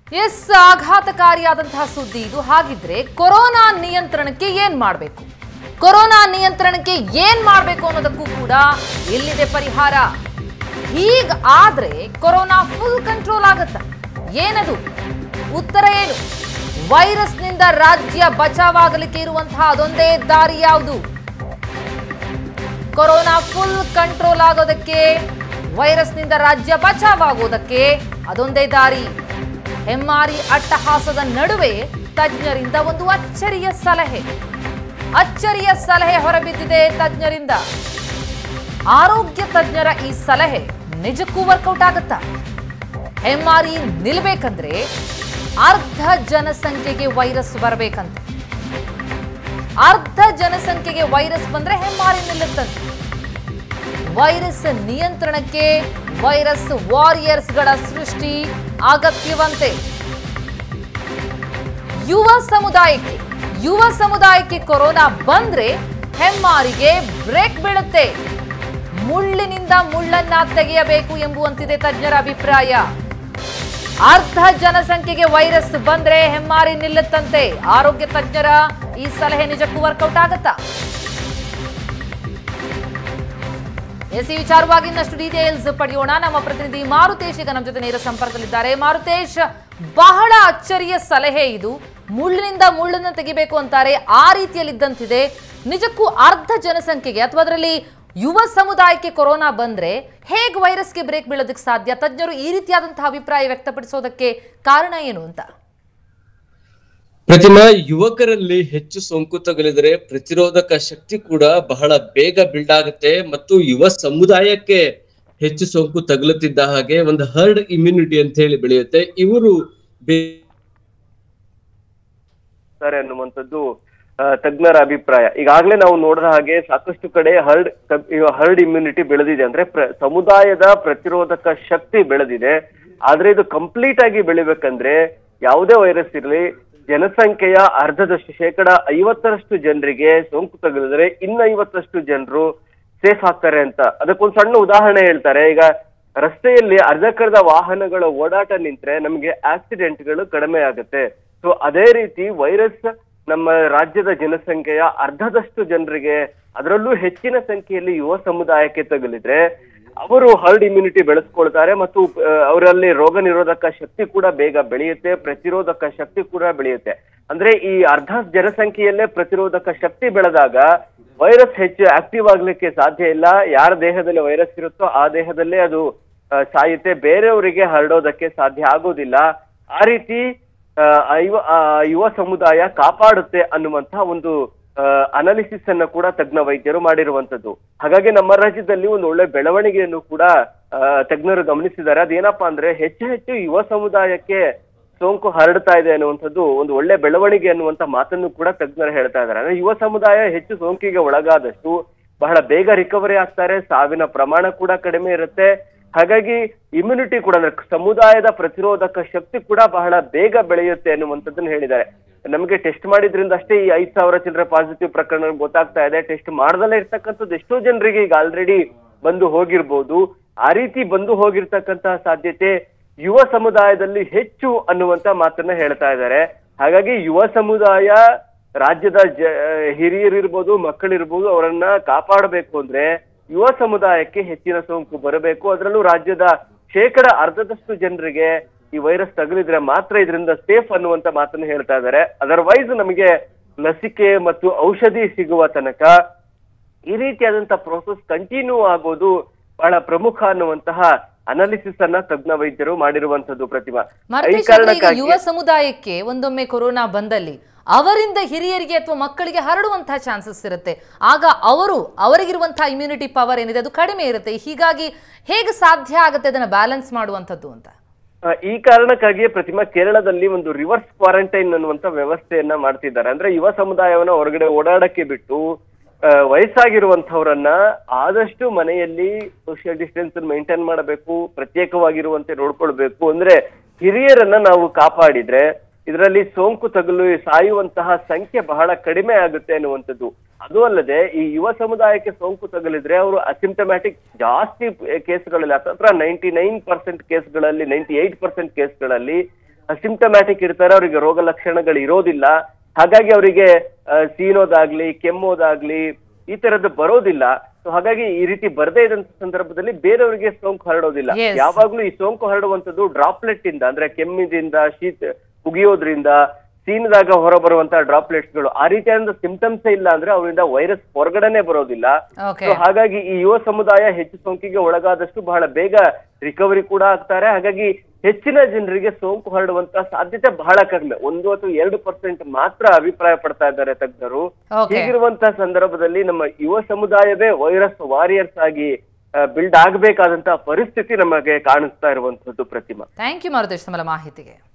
S ಆಘಾತಕಾರಿಯಾದಂತಹ ಸುದ್ದಿ ಇದು ಹಾಗಿದ್ರೆ ಕೊರೋನಾ ನಿಯಂತ್ರಣಕ್ಕೆ ಏನ್ ಮಾಡಬೇಕು ಕೊರೋನಾ ನಿಯಂತ್ರಣಕ್ಕೆ ಏನ್ ಮಾಡಬೇಕು ಅನ್ನೋದಕ್ಕೂ ಕೂಡ ಎಲ್ಲಿದೆ ಪರಿಹಾರ ಹೀಗ್ ಆದ್ರೆ ಕೊರೋನಾ ಫುಲ್ ಕಂಟ್ರೋಲ್ ಆಗತ್ತ ಏನದು ಉತ್ತರ ಏನು ವೈರಸ್ನಿಂದ ರಾಜ್ಯ ಬಚಾವಾಗಲಿಕ್ಕೆ ಇರುವಂತಹ ಅದೊಂದೇ ದಾರಿ ಯಾವುದು ಕೊರೋನಾ ಫುಲ್ ಕಂಟ್ರೋಲ್ ಆಗೋದಕ್ಕೆ ವೈರಸ್ನಿಂದ ರಾಜ್ಯ ಬಚಾವಾಗೋದಕ್ಕೆ ಅದೊಂದೇ ದಾರಿ ಹೆಮ್ಮಾರಿ ಅಟ್ಟಹಾಸದ ನಡುವೆ ತಜ್ಞರಿಂದ ಒಂದು ಅಚ್ಚರಿಯ ಸಲಹೆ ಅಚ್ಚರಿಯ ಸಲಹೆ ಹೊರಬಿದ್ದಿದೆ ತಜ್ಞರಿಂದ ಆರೋಗ್ಯ ತಜ್ಞರ ಈ ಸಲಹೆ ನಿಜಕ್ಕೂ ವರ್ಕೌಟ್ ಆಗುತ್ತಾ ಹೆಮ್ಮಾರಿ ನಿಲ್ಬೇಕಂದ್ರೆ ಅರ್ಧ ಜನಸಂಖ್ಯೆಗೆ ವೈರಸ್ ಬರಬೇಕಂತೆ ಅರ್ಧ ಜನಸಂಖ್ಯೆಗೆ ವೈರಸ್ ಬಂದ್ರೆ ಹೆಮ್ಮಾರಿ ನಿಲ್ಲುತ್ತಂತೆ ವೈರಸ್ ನಿಯಂತ್ರಣಕ್ಕೆ ವೈರಸ್ ವಾರಿಯರ್ಸ್ಗಳ ಸೃಷ್ಟಿ ಅಗತ್ಯವಂತೆ ಯುವ ಸಮುದಾಯಕ್ಕೆ ಯುವ ಸಮುದಾಯಕ್ಕೆ ಕೊರೋನಾ ಬಂದ್ರೆ ಹೆಮ್ಮಾರಿಗೆ ಬ್ರೇಕ್ ಬೀಳುತ್ತೆ ಮುಳ್ಳಿನಿಂದ ಮುಳ್ಳನ್ನ ತೆಗೆಯಬೇಕು ಎಂಬುವಂತಿದೆ ತಜ್ಞರ ಅಭಿಪ್ರಾಯ ಅರ್ಧ ಜನಸಂಖ್ಯೆಗೆ ವೈರಸ್ ಬಂದ್ರೆ ಹೆಮ್ಮಾರಿ ನಿಲ್ಲುತ್ತಂತೆ ಆರೋಗ್ಯ ತಜ್ಞರ ಈ ಸಲಹೆ ನಿಜಕ್ಕೂ ವರ್ಕೌಟ್ ಆಗತ್ತಾ ಎಸ್ ಈ ವಿಚಾರವಾಗಿ ಇನ್ನಷ್ಟು ಡೀಟೇಲ್ಸ್ ಪಡೆಯೋಣ ನಮ್ಮ ಪ್ರತಿನಿಧಿ ಮಾರುತೇಶ್ ಈಗ ನಮ್ಮ ಜೊತೆ ನೇರ ಸಂಪರ್ಕದಲ್ಲಿದ್ದಾರೆ ಮಾರುತೇಶ್ ಬಹಳ ಅಚ್ಚರಿಯ ಸಲಹೆ ಇದು ಮುಳ್ಳಿನಿಂದ ಮುಳ್ಳನ್ನು ತೆಗಿಬೇಕು ಅಂತಾರೆ ಆ ರೀತಿಯಲ್ಲಿದ್ದಂತಿದೆ ನಿಜಕ್ಕೂ ಅರ್ಧ ಜನಸಂಖ್ಯೆಗೆ ಅಥವಾ ಅದರಲ್ಲಿ ಯುವ ಸಮುದಾಯಕ್ಕೆ ಕೊರೋನಾ ಬಂದ್ರೆ ಹೇಗೆ ವೈರಸ್ಗೆ ಬ್ರೇಕ್ ಬೀಳೋದಕ್ಕೆ ಸಾಧ್ಯ ತಜ್ಞರು ಈ ರೀತಿಯಾದಂತಹ ಅಭಿಪ್ರಾಯ ವ್ಯಕ್ತಪಡಿಸೋದಕ್ಕೆ ಕಾರಣ ಏನು ಅಂತ ಪ್ರತಿಮಾ ಯುವಕರಲ್ಲಿ ಹೆಚ್ಚು ಸೋಂಕು ತಗುಲಿದರೆ ಪ್ರತಿರೋಧಕ ಶಕ್ತಿ ಕೂಡ ಬಹಳ ಬೇಗ ಬಿಲ್ಡ್ ಆಗುತ್ತೆ ಮತ್ತು ಯುವ ಸಮುದಾಯಕ್ಕೆ ಹೆಚ್ಚು ಸೋಂಕು ತಗುಲುತ್ತಿದ್ದ ಹಾಗೆ ಒಂದು ಹರ್ಡ್ ಇಮ್ಯುನಿಟಿ ಅಂತ ಹೇಳಿ ಬೆಳೆಯುತ್ತೆ ಇವರು ತಾರೆ ಅನ್ನುವಂಥದ್ದು ಆ, ತಜ್ಞರ ಅಭಿಪ್ರಾಯ ಈಗಾಗಲೇ ನಾವು ನೋಡಿದ ಹಾಗೆ ಸಾಕಷ್ಟು ಕಡೆ ಹರ್ಡ್ ಹರ್ಡ್ ಇಮ್ಯುನಿಟಿ ಬೆಳೆದಿದೆ ಅಂದ್ರೆ ಪ್ರ- ಸಮುದಾಯದ ಪ್ರತಿರೋಧಕ ಶಕ್ತಿ ಬೆಳೆದಿದೆ ಆದ್ರೆ ಇದು ಕಂಪ್ಲೀಟ್ ಆಗಿ ಬೆಳಿಬೇಕಂದ್ರೆ ಯಾವುದೇ ವೈರಸ್ ಇರಲಿ ಜನಸಂಖ್ಯೆಯ ಅರ್ಧದಷ್ಟು ಶೇಕಡ ಐವತ್ತರಷ್ಟು ಜನರಿಗೆ ಸೋಂಕು ತಗುಲಿದ್ರೆ ಇನ್ನ ಐವತ್ತರಷ್ಟು ಜನರು ಸೇಫ್ ಆಗ್ತಾರೆ ಅಂತ ಅದಕ್ಕೊಂದು ಸಣ್ಣ ಉದಾಹರಣೆ ಹೇಳ್ತಾರೆ ಈಗ ರಸ್ತೆಯಲ್ಲಿ ಅರ್ಧಕ್ಕರ್ಧ ವಾಹನಗಳ ಓಡಾಟ ನಿಂತ್ರೆ ನಮಗೆ ಆಕ್ಸಿಡೆಂಟ್ಗಳು ಕಡಿಮೆ ಆಗುತ್ತೆ ಸೊ ಅದೇ ರೀತಿ ವೈರಸ್ ನಮ್ಮ ರಾಜ್ಯದ ಜನಸಂಖ್ಯೆಯ ಅರ್ಧದಷ್ಟು ಜನರಿಗೆ ಅದರಲ್ಲೂ ಹೆಚ್ಚಿನ ಸಂಖ್ಯೆಯಲ್ಲಿ ಯುವ ಸಮುದಾಯಕ್ಕೆ ತಗುಲಿದ್ರೆ ಅವರು ಹರ್ಡ್ ಇಮ್ಯುನಿಟಿ ಬೆಳೆಸ್ಕೊಳ್ತಾರೆ ಮತ್ತು ಆ, ಅವರಲ್ಲಿ ರೋಗ ನಿರೋಧಕ ಶಕ್ತಿ ಕೂಡ ಬೇಗ ಬೆಳೆಯುತ್ತೆ ಪ್ರತಿರೋಧಕ ಶಕ್ತಿ ಕೂಡ ಬೆಳೆಯುತ್ತೆ ಅಂದ್ರೆ ಈ ಅರ್ಧ ಜನಸಂಖ್ಯೆಯಲ್ಲೇ ಪ್ರತಿರೋಧಕ ಶಕ್ತಿ ಬೆಳೆದಾಗ ವೈರಸ್ ಹೆಚ್ಚು ಆಕ್ಟಿವ್ ಆಗ್ಲಿಕ್ಕೆ ಸಾಧ್ಯ ಇಲ್ಲ ಯಾರ ದೇಹದಲ್ಲಿ ವೈರಸ್ ಇರುತ್ತೋ ಆ ದೇಹದಲ್ಲೇ ಅದು ಆ, ಸಾಯುತ್ತೆ ಬೇರೆಯವರಿಗೆ ಹರಡೋದಕ್ಕೆ ಸಾಧ್ಯ ಆಗೋದಿಲ್ಲ ಆ ರೀತಿ ಆ, ಯುವ ಆ, ಯುವ ಸಮುದಾಯ ಕಾಪಾಡುತ್ತೆ ಅನ್ನುವಂತಹ ಒಂದು ಅನಾಲಿಸಿಸ್ ಅನ್ನ ಕೂಡ ತಜ್ಞ ವೈದ್ಯರು ಮಾಡಿರುವಂತದ್ದು ಹಾಗಾಗಿ ನಮ್ಮ ರಾಜ್ಯದಲ್ಲಿ ಒಂದು ಒಳ್ಳೆ ಬೆಳವಣಿಗೆಯನ್ನು ಕೂಡ ಆ, ತಜ್ಞರು ಗಮನಿಸಿದ್ದಾರೆ ಅದೇನಪ್ಪಾ ಅಂದ್ರೆ ಹೆಚ್ಚು ಹೆಚ್ಚು ಯುವ ಸಮುದಾಯಕ್ಕೆ ಸೋಂಕು ಹರಡ್ತಾ ಇದೆ ಅನ್ನುವಂಥದ್ದು ಒಂದು ಒಳ್ಳೆ ಬೆಳವಣಿಗೆ ಅನ್ನುವಂತ ಮಾತನ್ನು ಕೂಡ ತಜ್ಞರು ಹೇಳ್ತಾ ಇದ್ದಾರೆ ಅಂದ್ರೆ ಯುವ ಸಮುದಾಯ ಹೆಚ್ಚು ಸೋಂಕಿಗೆ ಒಳಗಾದಷ್ಟು ಬಹಳ ಬೇಗ ರಿಕವರಿ ಆಗ್ತಾರೆ ಸಾವಿನ ಪ್ರಮಾಣ ಕೂಡ ಕಡಿಮೆ ಇರುತ್ತೆ ಹಾಗಾಗಿ ಇಮ್ಯುನಿಟಿ ಕೂಡ ಅಂದ್ರೆ ಸಮುದಾಯದ ಪ್ರತಿರೋಧಕ ಶಕ್ತಿ ಕೂಡ ಬಹಳ ಬೇಗ ಬೆಳೆಯುತ್ತೆ ಅನ್ನುವಂಥದ್ದನ್ನ ಹೇಳಿದ್ದಾರೆ ನಮಗೆ ಟೆಸ್ಟ್ ಮಾಡಿದ್ರಿಂದ ಅಷ್ಟೇ ಈ ಐದ್ ಸಾವಿರ ಚಿಲ್ಲರೆ ಪಾಸಿಟಿವ್ ಪ್ರಕರಣ ಗೊತ್ತಾಗ್ತಾ ಇದೆ ಟೆಸ್ಟ್ ಮಾಡ್ದಲೇ ಇರ್ತಕ್ಕಂಥದ್ದು ಎಷ್ಟೋ ಜನರಿಗೆ ಈಗ ಆಲ್ರೆಡಿ ಬಂದು ಹೋಗಿರ್ಬೋದು ಆ ರೀತಿ ಬಂದು ಹೋಗಿರ್ತಕ್ಕಂತಹ ಸಾಧ್ಯತೆ ಯುವ ಸಮುದಾಯದಲ್ಲಿ ಹೆಚ್ಚು ಅನ್ನುವಂತ ಮಾತನ್ನ ಹೇಳ್ತಾ ಇದ್ದಾರೆ ಹಾಗಾಗಿ ಯುವ ಸಮುದಾಯ ರಾಜ್ಯದ ಜ ಹಿರಿಯರಿರ್ಬೋದು ಮಕ್ಕಳಿರ್ಬೋದು ಅವರನ್ನ ಕಾಪಾಡಬೇಕು ಅಂದ್ರೆ ಯುವ ಸಮುದಾಯಕ್ಕೆ ಹೆಚ್ಚಿನ ಸೋಂಕು ಬರಬೇಕು ಅದರಲ್ಲೂ ರಾಜ್ಯದ ಶೇಕಡ ಅರ್ಧದಷ್ಟು ಜನರಿಗೆ ಈ ವೈರಸ್ ತಗುಲಿದ್ರೆ ಮಾತ್ರ ಇದರಿಂದ ಸೇಫ್ ಅನ್ನುವಂತ ಮಾತನ್ನು ಹೇಳ್ತಾ ಇದ್ದಾರೆ ಅದರ್ವೈಸ್ ನಮಗೆ ಲಸಿಕೆ ಮತ್ತು ಔಷಧಿ ಸಿಗುವ ತನಕ ಈ ರೀತಿಯಾದಂತ ಪ್ರೋಸೆಸ್ ಕಂಟಿನ್ಯೂ ಆಗೋದು ಬಹಳ ಪ್ರಮುಖ ಅನ್ನುವಂತಹ ಅನಾಲಿಸಿಸ್ ಅನ್ನ ತಜ್ಞ ವೈದ್ಯರು ಮಾಡಿರುವಂತದ್ದು ಪ್ರತಿಮಾ ಈ ಮರ್ತೇಶ್ ಅಂದ್ರೆ ಈಗ ಕಾರಣಕ್ಕಾಗಿ ಯುವ ಸಮುದಾಯಕ್ಕೆ ಒಂದೊಮ್ಮೆ ಕೊರೋನಾ ಬಂದಲ್ಲಿ ಅವರಿಂದ ಹಿರಿಯರಿಗೆ ಅಥವಾ ಮಕ್ಕಳಿಗೆ ಹರಡುವಂತಹ ಚಾನ್ಸಸ್ ಇರುತ್ತೆ ಆಗ ಅವರು ಅವರಿಗಿರುವಂತಹ ಇಮ್ಯುನಿಟಿ ಪವರ್ ಏನಿದೆ ಅದು ಕಡಿಮೆ ಇರುತ್ತೆ ಹೀಗಾಗಿ ಹೇಗೆ ಸಾಧ್ಯ ಆಗುತ್ತೆ ಅದನ್ನ ಬ್ಯಾಲೆನ್ಸ್ ಮಾಡುವಂಥದ್ದು ಅಂತ ಆ, ಈ ಕಾರಣಕ್ಕಾಗಿಯೇ ಪ್ರತಿಮಾ ಕೇರಳದಲ್ಲಿ ಒಂದು ರಿವರ್ಸ್ ಕ್ವಾರಂಟೈನ್ ಅನ್ನುವಂತ ವ್ಯವಸ್ಥೆಯನ್ನ ಮಾಡ್ತಿದ್ದಾರೆ ಅಂದ್ರೆ ಯುವ ಸಮುದಾಯವನ್ನ ಹೊರಗಡೆ ಓಡಾಡಕ್ಕೆ ಬಿಟ್ಟು ಆ, ವಯಸ್ಸಾಗಿರುವಂತವರನ್ನ ಆದಷ್ಟು ಮನೆಯಲ್ಲಿ ಸೋಷಿಯಲ್ ಡಿಸ್ಟೆನ್ಸ್ ಮೇಂಟೈನ್ ಮಾಡಬೇಕು ಪ್ರತ್ಯೇಕವಾಗಿರುವಂತೆ ನೋಡ್ಕೊಳ್ಬೇಕು ಅಂದ್ರೆ ಹಿರಿಯರನ್ನ ನಾವು ಕಾಪಾಡಿದ್ರೆ ಇದರಲ್ಲಿ ಸೋಂಕು ತಗುಲು ಸಾಯುವಂತಹ ಸಂಖ್ಯೆ ಬಹಳ ಕಡಿಮೆ ಆಗುತ್ತೆ ಅನ್ನುವಂಥದ್ದು ಅದು ಅಲ್ಲದೆ ಈ ಯುವ ಸಮುದಾಯಕ್ಕೆ ಸೋಂಕು ತಗುಲಿದ್ರೆ ಅವರು ಅಸಿಂಟಮ್ಯಾಟಿಕ್ ಜಾಸ್ತಿ ಕೇಸ್ಗಳಲ್ಲಿ ಹತ್ರ ನೈಂಟಿ ನೈನ್ ಪರ್ಸೆಂಟ್ ಕೇಸ್ಗಳಲ್ಲಿ ನೈಂಟಿ ಏಟ್ ಪರ್ಸೆಂಟ್ ಕೇಸ್ಗಳಲ್ಲಿ ಸಿಂಪ್ಟಮ್ಯಾಟಿಕ್ ಇರ್ತಾರೆ ಅವರಿಗೆ ರೋಗ ಲಕ್ಷಣಗಳು ಇರೋದಿಲ್ಲ ಹಾಗಾಗಿ ಅವರಿಗೆ ಸೀನೋದಾಗ್ಲಿ ಕೆಮ್ಮೋದಾಗ್ಲಿ ಈ ತರದ್ದು ಬರೋದಿಲ್ಲ ಸೊ ಹಾಗಾಗಿ ಈ ರೀತಿ ಬರದೇ ಇದ್ದಂತ ಸಂದರ್ಭದಲ್ಲಿ ಬೇರೆಯವರಿಗೆ ಸೋಂಕು ಹರಡೋದಿಲ್ಲ Yes. ಯಾವಾಗ್ಲೂ ಈ ಸೋಂಕು ಹರಡುವಂತದ್ದು ಡ್ರಾಪ್ಲೆಟ್ ಇಂದ ಅಂದ್ರೆ ಕೆಮ್ಮಿದಿಂದ ಶೀತ ಉಗಿಯೋದ್ರಿಂದ ಸೀನದಾಗ ಹೊರಬರುವಂತ ಡ್ರಾಪ್ಲೆಟ್ಸ್ ಗಳು ಆ ರೀತಿಯಾದ ಸಿಂಪ್ಟಮ್ಸ್ ಇಲ್ಲ ಅಂದ್ರೆ ಅವರಿಂದ ವೈರಸ್ ಹೊರಗಡೆನೆ ಬರೋದಿಲ್ಲ ಓಕೆ So ಹಾಗಾಗಿ ಈ ಯುವ ಸಮುದಾಯ ಹೆಚ್ಚು ಸೋಂಕಿಗೆ ಒಳಗಾದಷ್ಟು ಬಹಳ ಬೇಗ ರಿಕವರಿ ಕೂಡ ಆಗ್ತಾರೆ ಹಾಗಾಗಿ ಹೆಚ್ಚಿನ ಜನರಿಗೆ ಸೋಂಕು ಹರಡುವಂತ ಸಾಧ್ಯತೆ ಬಹಳ ಕಡಿಮೆ ಒಂದು ಅಥವಾ ಎರಡು ಪರ್ಸೆಂಟ್ ಮಾತ್ರ ಅಭಿಪ್ರಾಯ ಪಡ್ತಾ ಇದ್ದಾರೆ ತಜ್ಞರು Okay. ಹೀಗಿರುವಂತಹ ಸಂದರ್ಭದಲ್ಲಿ ನಮ್ಮ ಯುವ ಸಮುದಾಯವೇ ವೈರಸ್ ವಾರಿಯರ್ಸ್ ಆಗಿ ಬಿಲ್ಡ್ ಆಗಬೇಕಾದಂತಹ ಪರಿಸ್ಥಿತಿ ನಮಗೆ ಕಾಣಿಸ್ತಾ ಇರುವಂತದ್ದು ಪ್ರತಿಮಾ ಥ್ಯಾಂಕ್ ಯು ಮಾರುತೇಶ್ ತಮ್ಮ ಮಾಹಿತಿಗೆ